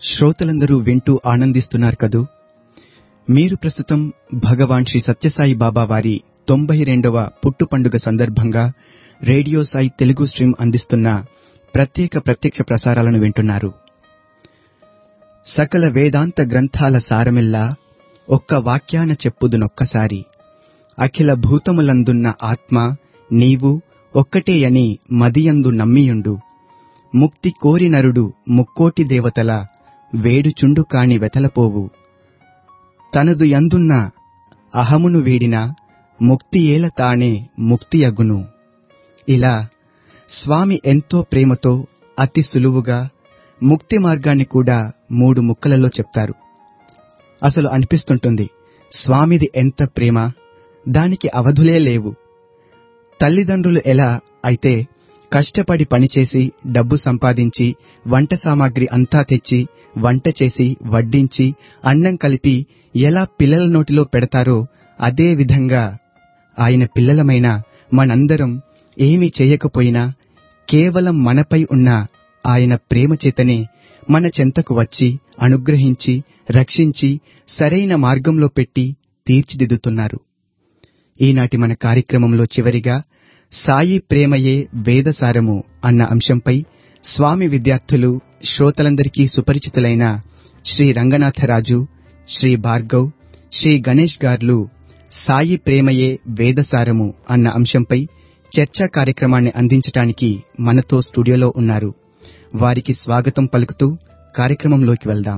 శ్రోతలందరూ వింటూ ఆనందిస్తున్నారు కదూ మీరు ప్రస్తుతం భగవాన్ శ్రీ సత్యసాయి బాబా వారి తొంభై రెండవ పుట్టు పండుగ సందర్భంగా రేడియో సాయి తెలుగు స్ట్రీమ్ అందిస్తున్న ప్రత్యేక ప్రత్యక్ష ప్రసారాలను వింటున్నారు సకల వేదాంత గ్రంథాల సారమిల్లా ఒక్క వాక్యాన చెప్పుదునొక్కసారి అఖిల భూతములందున్న ఆత్మ నీవు ఒక్కటే అని మదియందు నమ్మియుండు ముక్తి కోరి నరుడు ముక్కోటి దేవతల వేడుచుండు కాని వెతలపోవు తనదు యందున్న అహమును వీడిన ముక్తి ఏల తానే ముక్తి అగును ఇలా స్వామి ఎంతో ప్రేమతో అతి సులువుగా ముక్తి మార్గాన్ని కూడా మూడు ముక్కలలో చెప్తారు అసలు అనిపిస్తుంటుంది స్వామిది ఎంత ప్రేమ దానికి అవధులే లేవు తల్లిదండ్రులు ఎలా అయితే కష్టపడి పనిచేసి డబ్బు సంపాదించి వంట సామాగ్రి అంతా తెచ్చి వంట చేసి వడ్డించి అన్నం కలిపి ఎలా పిల్లల నోటిలో పెడతారో అదే విధంగా ఆయన పిల్లలమైన మనందరం ఏమీ చేయకపోయినా కేవలం మనపై ఉన్న ఆయన ప్రేమ చేతనే మన చెంతకు వచ్చి అనుగ్రహించి రక్షించి సరైన మార్గంలో పెట్టి తీర్చిదిద్దుతున్నారు ఈనాటి మన కార్యక్రమంలో చివరిగా సాయి ప్రేమయే వేదసారము అన్న అంశంపై స్వామి విద్యార్థులు శ్రోతలందరికీ సుపరిచితులైన శ్రీ రంగనాథరాజు శ్రీ భార్గవ్ శ్రీ గణేష్ గార్లు సాయి ప్రేమయే వేదసారము అన్న అంశంపై చర్చా కార్యక్రమాన్ని అందించటానికి మనతో స్టూడియోలో ఉన్నారు వారికి స్వాగతం పలుకుతూ కార్యక్రమంలోకి వెళ్దాం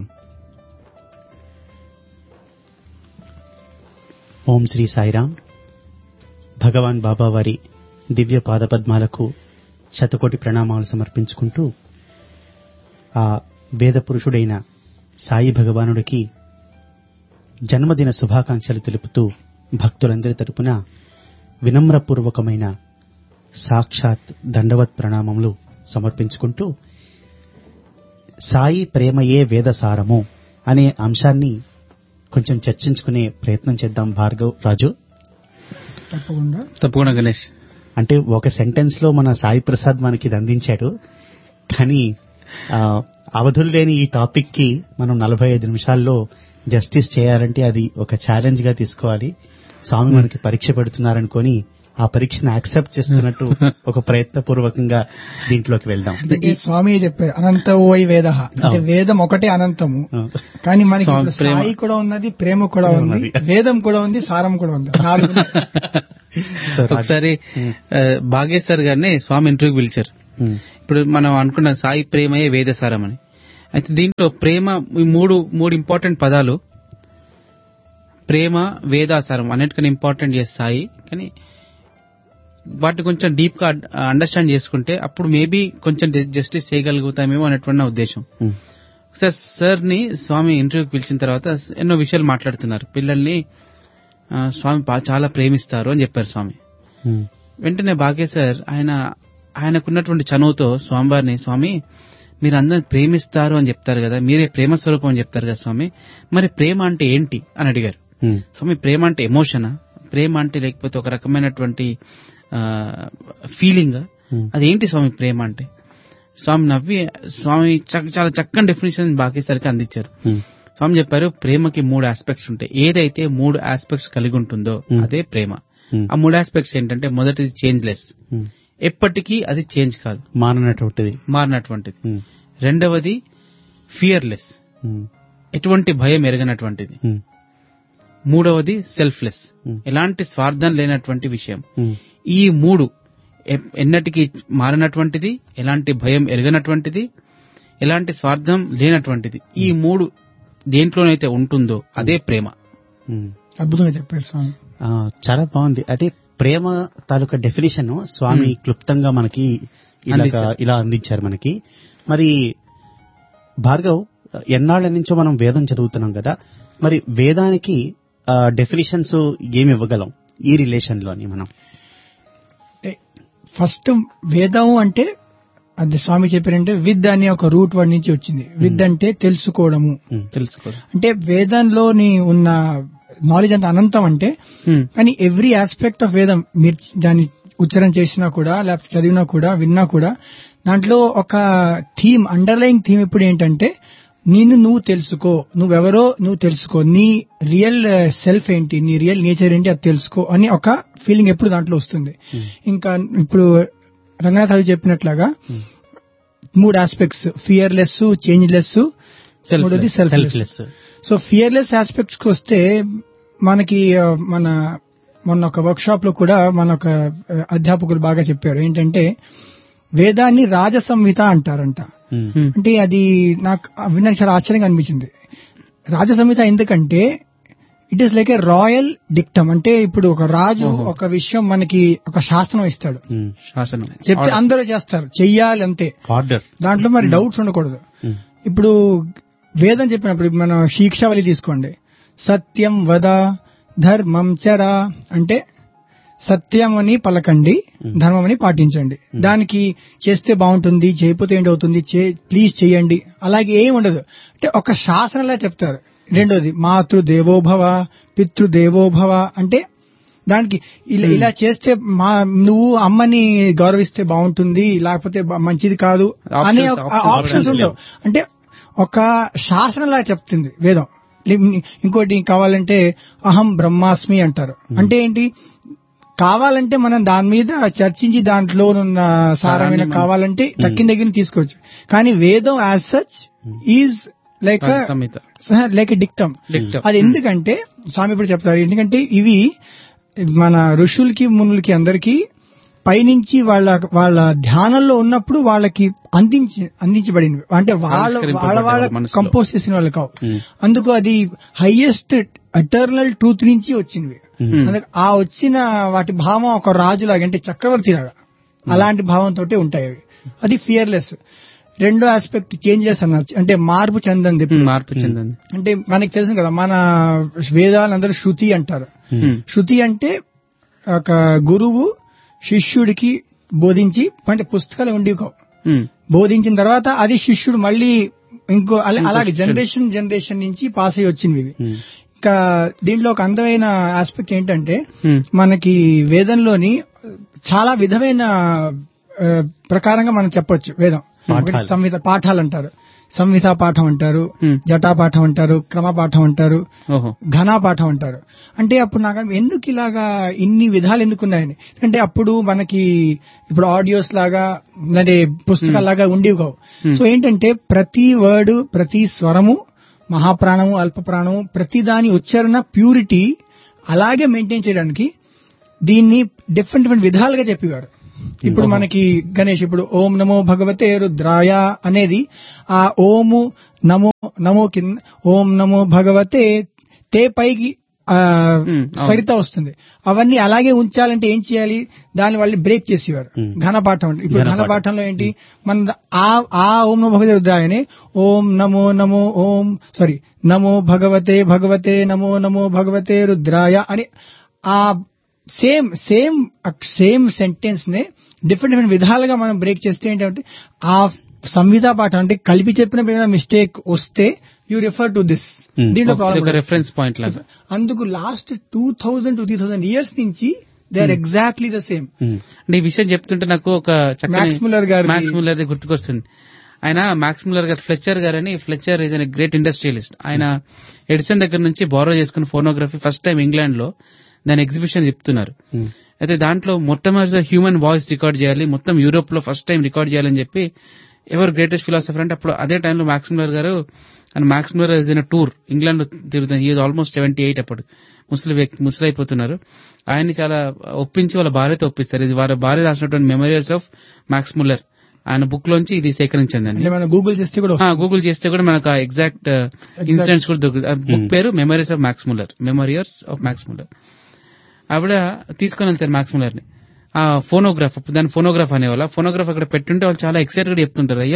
ఓం శ్రీ సాయిరాం భగవాన్ బాబా వారి దివ్య పాదపద్మాలకు శతకోటి ప్రణామాలు సమర్పించుకుంటూ ఆ వేద పురుషుడైన సాయి భగవానుడికి జన్మదిన శుభాకాంక్షలు తెలుపుతూ భక్తులందరి తరపున వినమ్రపూర్వకమైన సాక్షాత్ దండవత్ ప్రణామములు సమర్పించుకుంటూ సాయి ప్రేమయే వేదసారము అనే అంశాన్ని కొంచెం చర్చించుకునే ప్రయత్నం చేద్దాం భార్గవ్ రాజు తప్పకుండా తప్పకుండా గణేష్ అంటే ఒక సెంటెన్స్ లో మన సాయి ప్రసాద్ మనకి ఇది అందించాడు కానీ ఆ, అవధులు లేని ఈ టాపిక్ కి మనం నలభై ఐదు నిమిషాల్లో జస్టిస్ చేయాలంటే అది ఒక ఛాలెంజ్ గా తీసుకోవాలి స్వామి మనకి పరీక్ష పెడుతున్నారనుకొని ఆ పరీక్షను యాక్సెప్ట్ చేస్తున్నట్టు ఒక ప్రయత్నపూర్వకంగా దీంట్లోకి వెళ్దాం అందుకే స్వామి చెప్పారు అనంత ఓై వేద అంటే అవును. వేదం ఒకటే అనంతము ఆ, కానీ మనకి స్వామి ఇప్పుడు ప్రేమ. సాయి కూడా ఉన్నది ప్రేమ కూడా ఉంది ఉన్నది. వేదం కూడా ఉంది సారం కూడా ఉంది నాలుగు ఉన్నాయి. సో రాజు- ఒకసారి ఆ, భాగేశ్వర్ గారిని స్వామి ఇంటర్వ్యూకి పిలిచారు ఉమ్, ఇప్పుడు మనం అనుకున్న సాయి ప్రేమయే వేదసారం అని అయితే దీంట్లో ప్రేమ ఈ మూడు మూడు ఇంపార్టెంట్ పదాలు ప్రేమ వేదాసారం అన్నిటికన్నా ఇంపార్టెంట్ చేసి సాయి కానీ వాటిని కొంచెం డీప్ గా అండర్స్టాండ్ చేసుకుంటే అప్పుడు మేబీ కొంచెం జస్టిస్ చేయగలుగుతామేమో అనేటువంటి నా ఉద్దేశం ఉమ్, సార్ సార్ ని స్వామి ఇంటర్వ్యూకి పిలిచిన తర్వాత ఎన్నో విషయాలు మాట్లాడుతున్నారు పిల్లల్ని ఆ, స్వామి బా- చాలా ప్రేమిస్తారు అని చెప్పారు స్వామి ఉమ్, వెంటనే బాగే సార్ ఆయన ఆయనకున్నటువంటి చనువుతో స్వామివారిని స్వామి మీరు అందరిని ప్రేమిస్తారు అని చెప్తారు కదా మీరే ప్రేమ స్వరూపం అని చెప్తారు కదా స్వామి మరి ప్రేమ అంటే ఏంటి అని అడిగారు ఉమ్, స్వామి ప్రేమ అంటే ఎమోషనా ప్రేమ అంటే లేకపోతే ఒక రకమైనటువంటి ఫీలింగ్ ఉమ్, అదేంటి స్వామి ప్రేమ అంటే స్వామి నవ్వి స్వామి చక్క- చాలా చక్కని డెఫినేషన్ బాకేసరికి అందించారు ఉమ్, స్వామి చెప్పారు ప్రేమకి మూడు ఆస్పెక్ట్స్ ఉంటాయి ఏదైతే మూడు ఆస్పెక్ట్స్ కలిగి ఉంటుందో Hmm. అదే ప్రేమ ఉమ్, ఆ మూడు ఆస్పెక్ట్స్ ఏంటంటే మొదటిది చేంజ్లెస్ ఉమ్. ఎప్పటికీ అది చేంజ్ కాదు మాననటువంటిది మారినటువంటిది ఉమ్, రెండవది ఫియర్లెస్ ఉమ్, ఎటువంటి భయం ఎరగనటువంటిది ఉమ్, మూడవది సెల్ఫ్లెస్ Hmm. ఎలాంటి స్వార్థం లేనటువంటి విషయం ఉమ్, ఈ మూడు ఎ- ఎన్నటికీ మారినటువంటిది ఎలాంటి భయం ఎరగనటువంటిది ఎలాంటి స్వార్థం లేనటువంటిది ఈ మూడు దేంట్లోనైతే ఉంటుందో అదే ప్రేమ ఉమ్. అద్భుతంగా చెప్పారు స్వామి ఆ, చాలా బాగుంది అదే ప్రేమ తాలూకా డెఫినేషన్ స్వామి క్లుప్తంగా మనకి ఇలాగా అందించారు. ఇలా అందించారు మనకి మరి భార్గవ్ ఎన్నాళ్ళ నుంచో మనం వేదం చదువుతున్నాం కదా మరి వేదానికి డెఫినేషన్స్ ఏమి ఇవ్వగలం ఈ రిలేషన్ లోని మనం అంటే ఫస్ట్ వేదం అంటే అది స్వామి చెప్పారంటే విద్ అనే ఒక రూట్ వర్డ్ నుంచి వచ్చింది విద్ అంటే తెలుసుకోవడము ఉమ్, తెలుసుకోవాలి అంటే వేదంలోని ఉన్న నాలెడ్జ్ అంత అనంతం అంటే Hmm. కానీ ఎవ్రీ ఆస్పెక్ట్ ఆఫ్ వేదం మీరు దాన్ని ఉచ్చారణ చేసినా కూడా లేకపోతే చదివినా కూడా విన్నా కూడా దాంట్లో ఒక థీమ్ అండర్లయింగ్ థీమ్ ఇప్పుడు ఏంటంటే నిన్ను నువ్వు తెలుసుకో నువ్వెవరో నువ్వు తెలుసుకో నీ రియల్ సెల్ఫ్ ఏంటి నీ రియల్ నేచర్ ఏంటి అది తెలుసుకో అని ఒక ఫీలింగ్ ఎప్పుడు దాంట్లో వస్తుంది ఇంకా ఇప్పుడు రంగనాథ్ అవి చెప్పినట్లాగా మూడు ఆస్పెక్ట్స్ ఫియర్లెస్ చేంజ్లెస్ మూడోది selfless selfless so fearless aspects కి వస్తే మనకి ఆ, మన మొన్న ఒక వర్క్ షాప్ లో కూడా మన ఒక ఆ, అధ్యాపకులు బాగా చెప్పారు ఏంటంటే వేదాన్ని రాజ సంహిత అంటారంట Hmm. అంటే అది నాకు విన్నాక చాలా ఆశ్చర్యంగా అనిపించింది రాజ సంహిత ఎందుకంటే it is like a royal dictum అంటే ఇప్పుడు ఒక రాజు ఒక విషయం మనకి ఒక శాసనం ఇస్తాడు శాసనం చెప్తే అందరూ చేస్తారు చెయ్యాలి అంతే ఆర్డర్ దాంట్లో మరి డౌట్స్ ఉండకూడదు ఇప్పుడు వేదం చెప్పినప్పుడు ఇప్పుడు మనం శిక్షావళి తీసుకోండి సత్యం వద ధర్మం చర అంటే సత్యం అని పలకండి ధర్మం అని పాటించండి దానికి చేస్తే బాగుంటుంది చేయకపోతే ఏంటి అవుతుంది ప్లీజ్ చేయండి అలాగే ఏం ఉండదు అంటే ఒక శాసనంలా చెప్తారు రెండోది మాతృ దేవోభవ పితృ దేవోభవ అంటే దానికి ఇలా ఇలా చేస్తే మా నువ్వు అమ్మని గౌరవిస్తే బాగుంటుంది లేకపోతే బ- మంచిది కాదు అనే Options- options- ఆప్షన్స్ options ఉండవు అంటే ఒక శాసనంలా చెప్తుంది వేదం లే- ఇంకోటి కావాలంటే అహం బ్రహ్మాస్మి అంటారు అంటే ఏంటి కావాలంటే మనం దాని మీద చర్చించి దాంట్లో ఉన్న సారమైన మనం- కావాలంటే తక్కిన దగ్గర తీసుకోవచ్చు కానీ వేదం as such is like Samhita like dictum Dictum. అది ఎందుకంటే స్వామి ఇప్పుడు చెప్తారు ఎందుకంటే ఇవి మన ఋషులకి మునులకి అందరికి పైనుంచి వాళ్ళ వాళ్ళ ధ్యానంలో ఉన్నప్పుడు వాళ్ళకి అందించి అందించబడినవి అంటే వాళ్ళ వాళ్ళ ఆవిష్కరింపబడ్డాయి వాళ్ళ వాళ్ళ మనసులో. కంపోజ్ చేసిన వాళ్ళు కావు అందుకు అది హైయెస్ట్ అటర్నల్ ట్రూత్ నుంచి వచ్చినవి అందుకు ఆ వచ్చిన వాటి భావం ఒక రాజులాగా అంటే చక్రవర్తి లాగా అలాంటి భావంతో ఉంటాయి అవి అది ఫియర్లెస్ రెండో ఆస్పెక్ట్ చేంజెస్ అన్నది అంటే మార్పు చెందంది Hmm, మార్పు చెందింది అంటే మనకి తెలుసు కదా మన వేదాలందరూ శృతి అంటారు Hmm. శృతి అంటే ఒక గురువు శిష్యుడికి బోధించి అంటే పుస్తకాలు ఉండి Hmm. బోధించిన తర్వాత అది శిష్యుడు మళ్ళీ ఇంకో అలా- అలాగే జనరేషన్ జనరేషన్ నుంచి పాస్ అయ్యి వచ్చినవి ఇవి ఇంకా దీంట్లో ఒక అందమైన ఆస్పెక్ట్ ఏంటంటే Hmm. మనకి వేదంలోని చాలా విధమైన ఆ, ప్రకారంగా మనం చెప్పొచ్చు వేదం ఒకటి సంహిత పాఠాలు అంటారు సంహిత పాఠం అంటారు Hmm. జటా పాఠం అంటారు క్రమ పాఠం అంటారు ఓహో ఘనా పాఠం అంటారు అంటే అప్పుడు నాకు అనిపి- ఎందుకు ఇలాగా ఇన్ని విధాలు ఎందుకున్నాయని ఎందుకంటే అప్పుడు మనకి ఇప్పుడు ఆడియోస్ లాగా అంటే పుస్తకాల లాగా ఉండేవి కావు సో ఏంటంటే ప్రతి వర్డ్ ప్రతి స్వరము మహాప్రాణము అల్ప ప్రాణము ప్రతి దాని ఉచ్చారణ ప్యూరిటీ అలాగే మెయింటైన్ చేయడానికి దీన్ని డిఫరెంట్ డిఫరెంట్ విధాలుగా చెప్పేవారు ఇప్పుడు మనకి గణేష్ ఇప్పుడు ఓం నమో భగవతే రుద్రాయ అనేది ఆ ఓము నమో నమో కింద ఓం నమో భగవతే తే పైకి ఆ, అవును. స్వరిత వస్తుంది అవన్నీ అలాగే ఉంచాలంటే ఏం చేయాలి దాని వాళ్ళు బ్రేక్ చేసేవారు ఘనపాఠం అంటే ఇప్పుడు ఘనపాఠం. ఘనపాఠంలో ఏంటి మన ఆ ఆ ఓం నమో భగవతే రుద్రాయనే ఓం నమో నమో ఓం సారీ నమో భగవతే భగవతే నమో నమో భగవతే రుద్రాయ అని ఆ సేమ్ సేమ్ సేమ్ సెంటెన్స్ నే డిఫరెంట్ డిఫరెంట్ విధాలుగా మనం బ్రేక్ చేస్తే ఏంటంటే ఆ సంహిత పాఠం అంటే కలిపి చెప్పిన మిస్టేక్ వస్తే you refer to this Hmm. దీంట్లో ఇది ఒక ప్రాబ్లం రెఫరెన్స్ పాయింట్ లాగా అందుకు last two thousand two three thousand years నుంచి they are exactly the same అంటే ఈ విషయం చెప్తుంటే నాకు ఒక Max Muller గారిది- మ్యాక్స్ ముల్లర్ గుర్తుకొస్తుంది ఆయన మ్యాక్స్ ముల్లర్ గారు ఫ్లెచర్ గారు అని Fletcher is an great industrialist ఆయన ఎడిసన్ దగ్గర నుంచి బారో చేసుకున్న ఫోనోగ్రఫీ ఫస్ట్ టైం ఇంగ్లాండ్ లో దాని ఎగ్జిబిషన్ చెప్తున్నారు అయితే దాంట్లో మొట్టమొదటి హ్యూమన్ వాయిస్ రికార్డ్ చేయాలి మొత్తం యూరోప్ లో ఫస్ట్ టైం రికార్డ్ చేయాలని చెప్పి ఎవరు గ్రేటెస్ట్ ఫిలాసఫర్ అంటే అప్పుడు అదే టైంలో మ్యాక్స్ ముల్లర్ గారు and Max Muller is in tour England లో తిరుగుతుంది హీ ఆల్మోస్ట్ సెవెంటీ ఎయిట్ అప్పుడు ముసలి వ్యక్తి ముసలి అయిపోతున్నారు ఆయన్ని చాలా ఒప్పించి వాళ్ళ భార్యతో ఒప్పిస్తారు ఇది వారి భార్య రాసినటువంటి మెమోరియల్స్ ఆఫ్ మ్యాక్స్ ముల్లర్ ఆయన బుక్ లోంచి ఇది సేకరించిందండి అంటే మనం గూగుల్ చేస్తే కూడా ఆ, వస్తుంది. గూగుల్ చేస్తే కూడా మనకు ఎగ్జాక్ట్ ఇన్సిడెంట్స్ కూడా దొరుకుతుంది ఆ బుక్ పేరు memories of Max Muller memoirs of Max Muller ఆవిడ తీసుకొని వెళ్తారు మ్యాక్స్ ముల్లర్ ని ఆ ఫోనోగ్రాఫ్ దాని ఫోనోగ్రాఫ్ అనేవాళ్ళ ఫోనోగ్రాఫ్ అక్కడ పెట్టుంటే వాళ్ళు చాలా ఎక్సైటెడ్ చెప్తుంటారు అయ్యా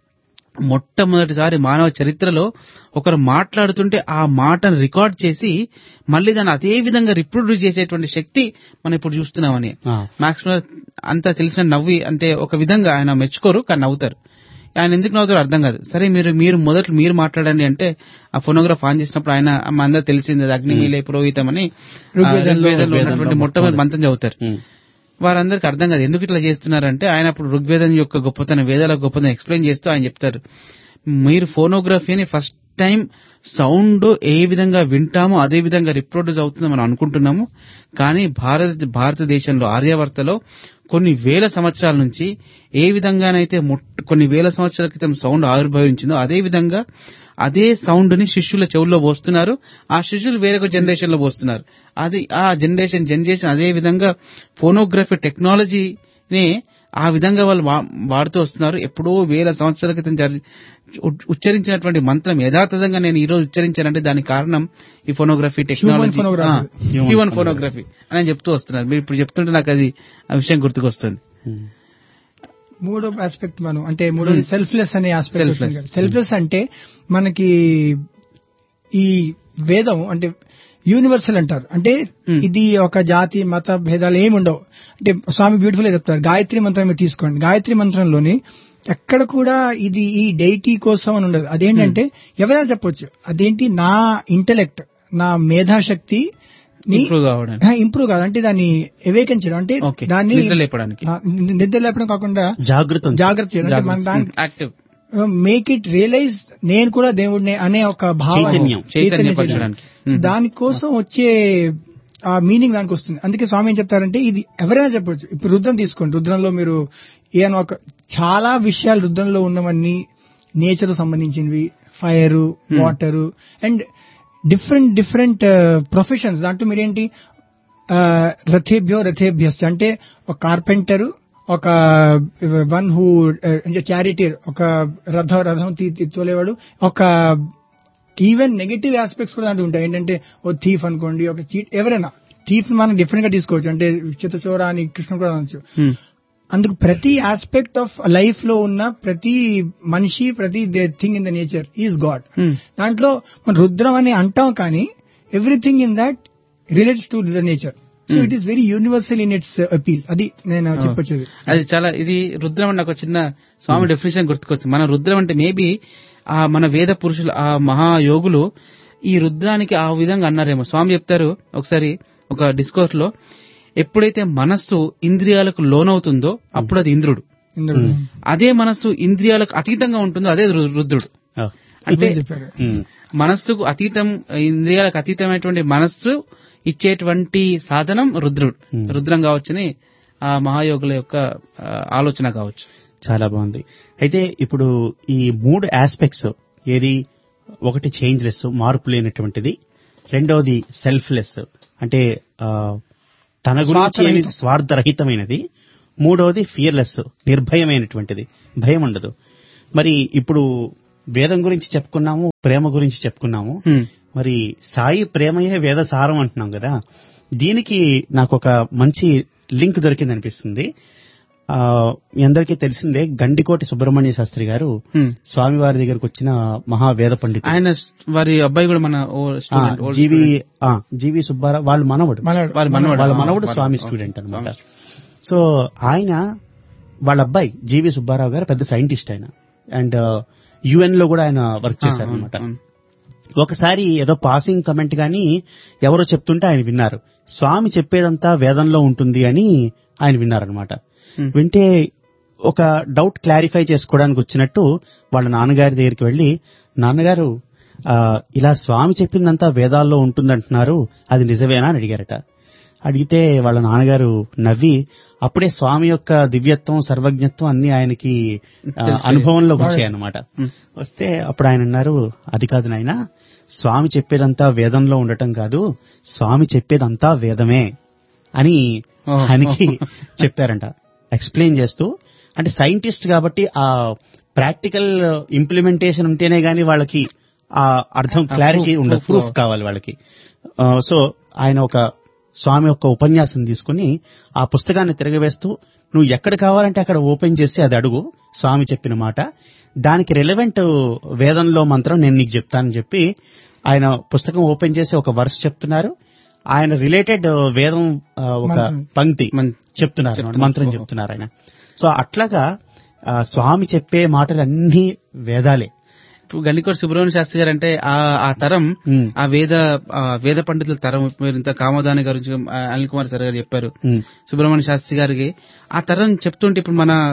మొట్టమొదటిసారి మానవ చరిత్రలో ఒకరు మాట్లాడుతుంటే ఆ మాటను రికార్డ్ చేసి మళ్ళీ దాన్ని అదే విధంగా రిప్రొడ్యూస్ చేసేటువంటి శక్తి మనం ఇప్పుడు చూస్తున్నామని మ్యాక్స్ ముల్లర్ అంతా తెలిసిన నవ్వి అంటే ఒక విధంగా ఆయన మెచ్చుకోరు కానీ నవ్వుతారు ఆయన ఎందుకు నవ్వుతారో అర్థం కాదు సరే మీరు మీరు మొదట మీరు మాట్లాడండి అంటే ఆ ఫోనోగ్రాఫ్ ఆన్ చేసినప్పుడు ఆయన మా అందరూ తెలిసింది అది అగ్నిమీలే పురోహితం అని ఆ ఋగ్వేదంలో- ఋగ్వేదంలో ఉన్నటువంటి ఋగ్వేదంలో మొట్టమొదటి మంత్రం చదువుతారు వారందరికి అర్థం కాదు ఎందుకు ఇట్లా చేస్తున్నారంటే ఆయన అప్పుడు ఋగ్వేదం యొక్క గొప్పతనం వేదాల గొప్పతనం ఎక్స్ప్లెయిన్ చేస్తూ ఆయన చెప్తారు మీరు ఫోనోగ్రఫీని ఫస్ట్ టైం సౌండ్ ఏ విధంగా వింటామో అదే విధంగా రిప్రొడ్యూస్ అవుతుందని మనం అనుకుంటున్నాము కానీ భారత భారతదేశంలో ఆర్యావర్తలో కొన్ని వేల సంవత్సరాల నుంచి ఏ విధంగానైతే మొట్ట- కొన్ని వేల సంవత్సరాల క్రితం సౌండ్ ఆవిర్భవించిందో అదే విధంగా అదే సౌండ్ ని శిష్యుల చెవుల్లో పోస్తున్నారు ఆ శిష్యులు వేరొక జనరేషన్ లో పోస్తున్నారు అది ఆ జనరేషన్ జనరేషన్ అదే విధంగా ఫోనోగ్రఫీ టెక్నాలజీని ఆ విధంగా వాళ్ళు వా- వాడుతూ వస్తున్నారు ఎప్పుడో వేల సంవత్సరాల క్రితం జరి- ఉ- ఉచ్చరించినటువంటి మంత్రం యథాతథంగా నేను ఈ రోజు ఉచ్చరించానంటే దానికి కారణం ఈ phonography technology phonography. Human phonography అని చెప్తూ వస్తున్నారు మీరు ఇప్పుడు చెప్తుంటే నాకు అది ఆ విషయం గుర్తుకొస్తుంది ఉమ్. మూడో ఆస్పెక్ట్ మనం అంటే మూడోది సెల్ఫ్లెస్ అనే ఆస్పెక్ట్ Selfless. సెల్ఫ్లెస్ అంటే మనకి ఈ వేదం అంటే యూనివర్సల్ అంటారు అంటే Hmm. ఇది ఒక జాతి మత భేదాలు ఏమి ఉండవు అంటే స్వామి బ్యూటిఫుల్ గా చెప్తారు గాయత్రి మంత్రం మీరు తీసుకోండి గాయత్రి మంత్రంలోని ఎక్కడ కూడా ఇది ఈ డైటీ కోసం అని ఉండదు అదేంటంటే ఎవరైనా చెప్పొచ్చు అదేంటి నా ఇంటెలెక్ట్ నా మేధాశక్తి ఇంప్రూవ్ కావడానికి ఇంప్రూవ్ కాదు అంటే దాన్ని ఎవేకన్ చేయడం అంటే ఓకే దాన్ని నిద్ర లేపడానికి ఆ, ని- నిద్ర లేపడం కాకుండా జాగృతం జాగ్రత్త చేయడం అంటే మన దానికి యాక్టివ్ మేక్ ఇట్ రియలైజ్ నేను కూడా దేవుడిని అనే ఒక భావం చైతన్యం. చైతన్యపరచడానికి. సో దానికోసం వచ్చే ఆ మీనింగ్ దానికి వస్తుంది అందుకే స్వామి ఏం చెప్తారంటే ఇది ఎవరైనా చెప్పొచ్చు ఇప్పుడు రుద్రం తీసుకోండి రుద్రంలో మీరు ఏమైనా ఒక చాలా విషయాలు రుద్రంలో ఉన్నవన్నీ నేచర్ సంబంధించినవి fire water and different different professions దాంట్లో మీరేంటి ఆ, రథేభ్యో రథేభ్యస్ అంటే ఒక కార్పెంటర్ ఒక వన్ హూ అంటే చారిటీర్ ఒక రథ రథం తీ- తీ- తోలేవాడు ఒక ఈవెన్ నెగటివ్ ఆస్పెక్ట్స్ కూడా దాంట్లో ఉంటాయి ఏంటంటే ఓ థీఫ్ అనుకోండి ఒక చీట్ ఎవరైనా థీఫ్ మనం డిఫరెంట్ గా తీసుకోవచ్చు అంటే చిత్తచోర అని కృష్ణ కూడా అనొచ్చు అందుకు ప్రతి ఆస్పెక్ట్ ఆఫ్ లైఫ్ లో ఉన్న ప్రతి మనిషి ప్రతి thing in the nature is God దాంట్లో మన రుద్రం అని అంటాం కానీ everything in that relates to the nature so it is very universal in its appeal అది నేను చెప్పొచ్చేది అది చాలా ఇది రుద్రం అంటే నాకు ఒక చిన్న స్వామి డెఫినేషన్ గుర్తుకొస్తుంది మన రుద్రం అంటే మేబీ ఆ మన వేద పురుషులు ఆ మహాయోగులు ఈ రుద్రానికి ఆ విధంగా అన్నారేమో స్వామి చెప్తారు ఒకసారి ఒక డిస్కోర్స్ లో ఎప్పుడైతే మనస్సు ఇంద్రియాలకు లోనవుతుందో అప్పుడు అది ఇంద్రుడు ఇందులో అదే మనస్సు ఇంద్రియాలకు అతీతంగా ఉంటుందో అదే రు- రుద్రుడు ఆ. అంటే చెప్పారు ఉమ్. మనస్సుకు అతీతం ఇంద్రియాలకు అతీతమైనటువంటి మనస్సు ఇచ్చేటువంటి సాధనం రుద్రుడు Hmm. రుద్రం కావచ్చని ఆ మహాయోగుల యొక్క ఆ, ఆలోచన కావచ్చు చాలా బాగుంది అయితే ఇప్పుడు ఈ మూడు ఆస్పెక్ట్స్ ఏది ఒకటి చేంజ్లెస్ మార్పు లేనటువంటిది రెండవది సెల్ఫ్లెస్ అంటే ఆ, తన గురించి ఏమి స్వార్థరహితమైనది మూడవది ఫియర్లెస్ నిర్భయమైనటువంటిది భయం ఉండదు మరి ఇప్పుడు వేదం గురించి చెప్పుకున్నాము ప్రేమ గురించి చెప్పుకున్నాము Hmm. మరి సాయి ప్రేమయే వేద సారం అంటున్నాం కదా దీనికి నాకు ఒక మంచి లింక్ దొరికింది అనిపిస్తుంది ఆ, మీ అందరికీ తెలిసిందే గండికోటి సుబ్రహ్మణ్య శాస్త్రి గారు Hmm. స్వామివారి దగ్గరకు వచ్చిన మహావేద పండితుడు ఆయన వారి అబ్బాయి కూడా మన ఓ ఆ, స్టూడెంట్ ఓల్డ్ జీవి ఆ, జీవి సుబ్బారావు వాళ్ళ మనవడు మనవడు. వాళ్ళ మనవడు. వాళ్ళ ఆ, మనవడు వాళ్ళ- స్వామి ఓకే. స్టూడెంట్ అనమాట స్వామి. సో ఆయన వాళ్ళ అబ్బాయి జీవి సుబ్బారావు గారు పెద్ద సైంటిస్ట్ ఆయన అండ్ యుఎన్ లో కూడా ఆయన వర్క్ చేశారు అవును, అనమాట అవును. ఒకసారి ఏదో పాసింగ్ కమెంట్ గాని ఎవరో చెప్తుంటే ఆయన విన్నారు స్వామి చెప్పేదంతా వేదంలో ఉంటుంది అని ఆయన విన్నారనమాట Hmm. వింటే ఒక డౌట్ క్లారిఫై చేసుకోవడానికి వచ్చినట్టు వాళ్ళ నాన్నగారి దగ్గరికి వెళ్ళి నాన్నగారు ఆ, ఇలా స్వామి చెప్పిందంతా వేదాల్లో ఉంటుందంటున్నారు అది నిజమేనా అని అడిగారట అడిగితే వాళ్ళ నాన్నగారు నవ్వి అప్పుడే స్వామి యొక్క దివ్యత్వం సర్వజ్ఞత్వం అన్ని ఆయనకి ఆ, తెలిసిపోయాయి. అనుభవంలోకి వచ్చాయన్నమాట Hmm. వస్తే అప్పుడు ఆయన అన్నారు అది కాదు నాయన స్వామి చెప్పేదంతా వేదంలో ఉండటం కాదు స్వామి చెప్పేదంతా వేదమే అని ఓహో. ఆయనకి చెప్పారంట ఎక్స్ప్లెయిన్ చేస్తూ అంటే సైంటిస్ట్ కాబట్టి ఆ ప్రాక్టికల్ ఇంప్లిమెంటేషన్ ఉంటేనే గాని వాళ్ళకి ఆ అర్థం ఆ క్లారిటీ proof, ఉండదు proof ప్రూఫ్ కావాలి వాళ్ళకి ఆ, సో ఆయన ఒక స్వామి యొక్క ఉపన్యాసం తీసుకుని ఆ పుస్తకాన్ని తిరగవేస్తూ నువ్వు ఎక్కడ కావాలంటే అక్కడ ఓపెన్ చేసి అది అడుగు స్వామి చెప్పిన మాట దానికి రిలవెంట్ వేదంలో మంత్రం నేను నీకు చెప్తానని చెప్పి ఆయన పుస్తకం ఓపెన్ చేసి ఒక వర్స్ చెప్తున్నారు ఆయన రిలేటెడ్ వేదం ఆ, ఒక మంత్రం. పంక్తి మన్- చెప్తున్నారు అన్నమాట. చెప్తున్నారు. మంత్రం ఓహో. చెప్తున్నారు ఆయన సో అట్లాగా ఆ, స్వామి చెప్పే మాటలు అన్ని వేదాలే ఇప్పుడు గండికోట సుబ్రహ్మణ్య శాస్త్రి గారు అంటే ఆ ఆ తరం ఉమ్, ఆ వేద ఆ వేద పండితుల తరం మీరు ఇంత కామదాని గారు అనిల్ కుమార్ సార్ గారు చెప్పారు ఉమ్, సుబ్రహ్మణ్య శాస్త్రి గారికి ఆ తరం చెప్తుంటే ఇప్పుడు మన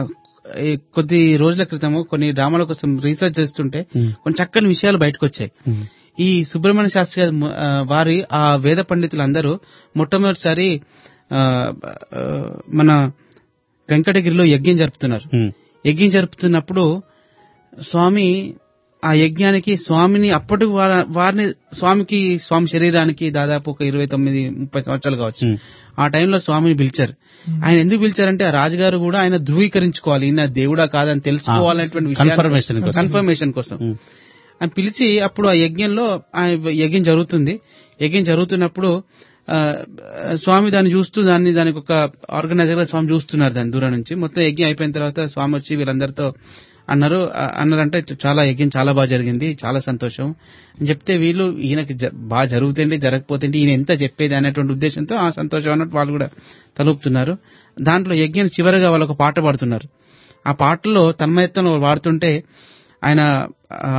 ఈ కొద్ది రోజుల క్రితము కొన్ని డ్రామాల కోసం రీసెర్చ్ చేస్తుంటే Hmm. కొన్ని చక్కని విషయాలు బయటకు వచ్చాయి ఉమ్, ఈ సుబ్రహ్మణ్య శాస్త్రి గారి ము- ఆ, వారి ఆ వేద పండితులందరూ మొట్టమొదటిసారి ఆ, ఆ, మన వెంకటగిరిలో యజ్ఞం జరుపుతున్నారు ఉమ్, యజ్ఞం జరుపుతున్నప్పుడు స్వామి ఆ యజ్ఞానికి స్వామిని అప్పటి వార- వారిని స్వామికి స్వామి శరీరానికి దాదాపు ఒక ఇరవై తొమ్మిది ముప్పై సంవత్సరాలు కావచ్చు ఉమ్, ఆ టైంలో స్వామిని పిలిచారు ఆయన ఎందుకు పిలిచారంటే ఆ రాజుగారు కూడా ఆయన ధృవీకరించుకోవాలి ఈయన దేవుడా కాదని తెలుసుకోవాలనేటువంటి Confirmation కోసం. కన్ఫర్మేషన్ కోసం ఉమ్, ఆయన పిలిచి అప్పుడు ఆ యజ్ఞంలో ఆ యజ్ఞం జరుగుతుంది యజ్ఞం జరుగుతున్నప్పుడు ఆ, స్వామి దాన్ని చూస్తూ దాన్ని దానికి ఒక ఆర్గనైజర్ గా స్వామి చూస్తున్నారు దాని దూరం నుంచి మొత్తం యజ్ఞం అయిపోయిన తర్వాత స్వామి వచ్చి వీళ్ళందరితో అన్నారు ఆ, అన్నారంటే ఇట్లా చాలా యజ్ఞం చాలా బాగా జరిగింది చాలా సంతోషం అని చెప్తే వీళ్ళు ఈయనకి జ- బాగా జరుగుతుంది జరగకపోతే ఈయన ఎంత చెప్పేది అనేటువంటి ఉద్దేశంతో ఆ సంతోషం అన్నట్టు వాళ్ళు కూడా తలుపుతున్నారు దాంట్లో యజ్ఞం చివరిగా వాళ్ళు ఒక పాట పాడుతున్నారు ఆ పాటలో తన్మయత్వం వాడుతుంటే ఆయన ఆ,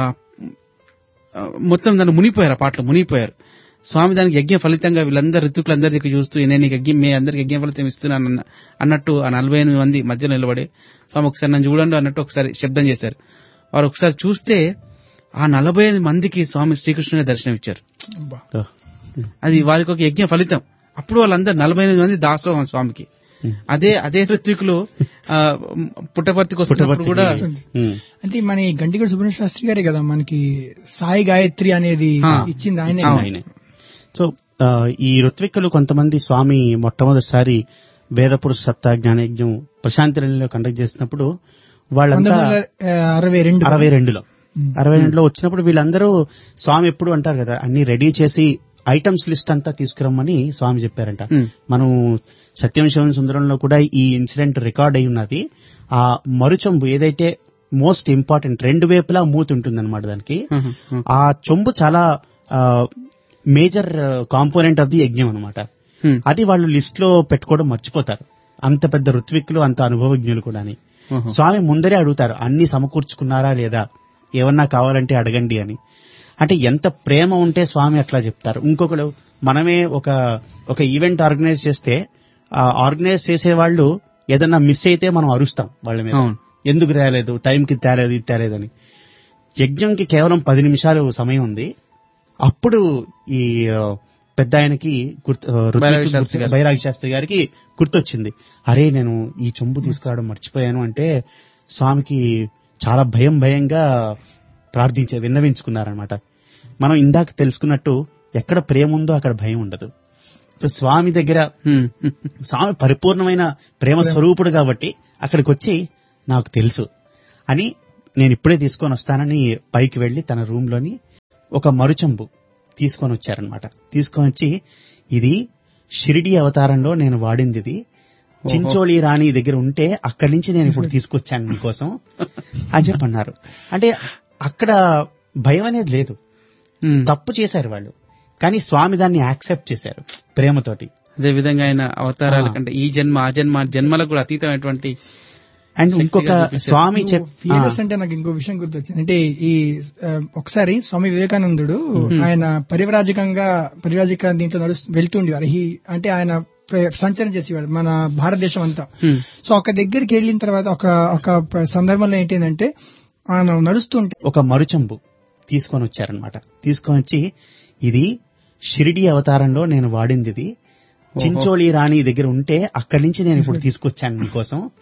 ఆ, మొత్తం దాన్ని మునిగిపోయారు ఆ పాటలు మునిగిపోయారు స్వామి దానికి యజ్ఞ ఫలితంగా వీళ్ళందరూ ఋతుకులందరి దగ్గర చూస్తూ నేను నీకు యజ్ఞం మీ అందరికి యజ్ఞ ఫలితం ఇస్తున్నాను అన్న- అన్నట్టు ఆ నలభై ఎనిమిది మంది మధ్యలో నిలబడి స్వామి ఒకసారి నన్ను చూడండి అన్నట్టు ఒకసారి శబ్దం చేశారు వారు ఒకసారి చూస్తే ఆ నలభై ఎనిమిది మందికి స్వామి శ్రీకృష్ణుని దర్శనం ఇచ్చారు అబ్బా. ఓ, అది వారికి ఒక యజ్ఞ ఫలితం అప్పుడు వాళ్ళందరూ నలభై ఎనిమిది మంది దాసోహం స్వామికి ఉమ్. అదే అదే ఋత్వికులు ఆ, పుట్టపర్తికి వస్తున్నప్పుడు కూడా ఉమ్, అంటే మన ఈ గంటిగడ సుబ్రహ్మణ్య శాస్త్రి గారే కదా మనకి సాయి గాయత్రి అనేది ఆ. ఇచ్చింది ఆయనే ఇచ్చింది ఆయనే. సో ఆ, ఈ ఋత్విక్కులు కొంతమంది స్వామి మొట్టమొదటిసారి వేదపురుష సప్తా జ్ఞానయజ్ఞం ప్రశాంతి కండక్ట్ చేసినప్పుడు వాళ్ళంతా పంతొమ్మిది వందల ఆ, అరవై రెండు అరవై రెండులో అరవై రెండులో వచ్చినప్పుడు వీళ్ళందరూ స్వామి ఎప్పుడు అంటారు కదా అన్ని రెడీ చేసి ఐటమ్స్ లిస్ట్ అంతా తీసుకురమ్మని స్వామి చెప్పారంట ఉమ్. మనం సత్యం శివం సుందరంలో కూడా ఈ ఇన్సిడెంట్ రికార్డ్ అయి ఉన్నది ఆ మరుచొంబు ఏదైతే మోస్ట్ ఇంపార్టెంట్ రెండు వైపులా మూతి ఉంటుంది అనమాట దానికి ఉహు, ఉహు. ఆ చొంబు చాలా మేజర్ కాంపోనెంట్ ఆఫ్ ది యజ్ఞం అనమాట ఉమ్. అది వాళ్ళు లిస్ట్ లో పెట్టుకోవడం మర్చిపోతారు అంత పెద్ద ఋత్విక్కులు అంత అనుభవజ్ఞులు కూడా అని ఉహు. స్వామి ముందరే అడుగుతారు అన్ని సమకూర్చుకున్నారా లేదా ఏమన్నా కావాలంటే అడగండి అని అంటే ఎంత ప్రేమ ఉంటే స్వామి అట్లా చెప్తారు ఇంకొకరు మనమే ఒక ఒక ఈవెంట్ ఆర్గనైజ్ చేస్తే ఆ ఆర్గనైజ్ చేసే వాళ్ళు ఏదన్నా మిస్ అయితే మనం అరుస్తాం వాళ్ళ మీద అవును. ఎందుకు తేలేదు టైంకి తేలేదు ఇది తేలేదని యజ్ఞంకి కేవలం పది నిమిషాలు సమయం ఉంది అప్పుడు ఈ ఆ, పెద్ద ఆయనకి గుర్తు ఆ, ఋత్విక్ బైరాగి శాస్త్రి గుర్తు- గారు. బైరాగి శాస్త్రి గారికి గుర్తొచ్చింది అరే నేను ఈ చొంబు తీసుకురావడం మర్చిపోయాను అంటే స్వామికి చాలా భయం భయంగా ప్రార్థించే విన్నవించుకున్నారనమాట మనం ఇందాక తెలుసుకున్నట్టు ఎక్కడ ప్రేమ ఉందో అక్కడ భయం ఉండదు సో స్వామి దగ్గర ఉమ్. స్వామి పరిపూర్ణమైన ప్రేమ స్వరూపుడు కాబట్టి అక్కడికి వచ్చి నాకు తెలుసు అని నేను ఇప్పుడే తీసుకొని వస్తానని పైకి వెళ్లి తన రూమ్ లోని ఒక మరుచంబు తీసుకొని వచ్చారనమాట తీసుకొని వచ్చి ఇది షిరిడి అవతారంలో నేను వాడింది ఇది చించోళి రాణి దగ్గర ఉంటే అక్కడి నుంచి నేను ఇప్పుడు తీసుకొచ్చాను మీకోసం అని చెప్పి అన్నారు అంటే అక్కడ భయం అనేది లేదు ఉమ్. తప్పు చేశారు వాళ్ళు కానీ స్వామి దాన్ని యాక్సెప్ట్ చేశారు ప్రేమతోటి అదే విధంగా ఆయన అవతారాల ఆ. కంటే ఈ జన్మ ఆ జన్మ జన్మలకు కూడా అతీతమైనటువంటి అండ్ శక్తిగా ఇంకొక చూపించారు. స్వామి చెప్ ఫియర్లెస్ అంటే నాకు ఇంకో విషయం గుర్తొచ్చింది అంటే ఈ ఆ, ఒకసారి స్వామి వివేకానందుడు ఆయన పరివరాజకంగా పరివరాజక దీంట్లో నడుస్తూ వెళ్తుండేవారు హీ అంటే ఆయన ప్ర- సంచలనం చేసేవాడు మన భారతదేశం అంతా ఉమ్. సో ఒక దగ్గరికి వెళ్ళిన తర్వాత ఒక ఒక సందర్భంలో ఏంటంటే ఆయన నడుస్తుంటే ఒక మరుచంబు తీసుకొని వచ్చారనమాట తీసుకొని వచ్చి ఇది షిరిడి అవతారంలో నేను వాడింది ఇది చించోళి రాణి దగ్గర ఉంటే అక్కడి నుంచి నేను ఇప్పుడు తీసుకొచ్చాను మీకోసం